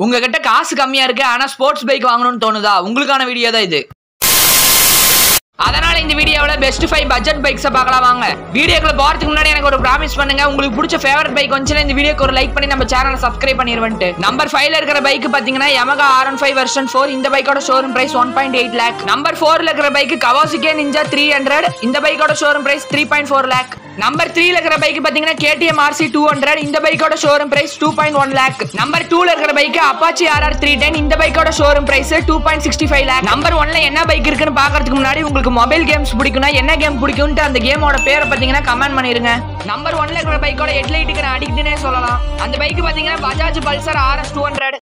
உங்ககிட்ட காசு கம்மியா இருக்கு ஆனா ஸ்போர்ட்ஸ் பைக் வாங்கணும்னு தோணுதா உங்களுக்கான வீடியோ தான் இது அதனால இந்த வீடியோவில் பெஸ்ட் ஃபைவ் பட்ஜெட் பைக்ஸை பார்க்கலாம் வாங்க வீடியோக்குள்ள போறதுக்கு முன்னாடி எனக்கு ஒரு ப்ராமிஸ் பண்ணுங்க உங்களுக்கு பிடிச்ச ஃபேவரட் பைக் வந்துச்சுன்னா இந்த வீடியோக்கு ஒரு லைக் பண்ணி நம்ம சேனலை சப்ஸ்கிரைப் பண்ணிடுவன்ட்டு நம்பர் ஃபைவ்ல இருக்கிற பைக் பாத்தீங்கன்னா Yamaha R one five version four இந்த பைக்கோட showroom price one point eight lakh number ஃபோர்ல இருக்கிற bike Kawasaki Ninja three hundred இந்த பைக்கோட showroom price three point four lakh number த்ரீல இருக்கிற பைக் பாத்தீங்கன்னா கேடிஎம் ஆர்சி டூ ஹண்ட்ரட் இந்த பைக்கோட showroom price two point one lakh number டூல இருக்கிற bike Apache RR three ten இந்த பைக்கோட showroom price two point sixty five lakh number ஒன்ல என்ன பைக் இருக்குன்னு பாக்குறதுக்கு முன்னாடி உங்களுக்கு மொபைல் கேம்ஸ் பிடிக்கும்னா என்ன கேம் பிடிக்கும்ட்டு அந்த கேமோட பேரை பாத்தீங்கன்னா கமெண்ட் பண்ணிருங்க நம்பர் ஒன்ல இருக்கிற பைக்கோட ஹெட்லைட்டுக்கு நான் அடிக்குதுன்னே சொல்லலாம் அந்த பைக் பாத்தீங்கன்னா Bajaj Pulsar RS two hundred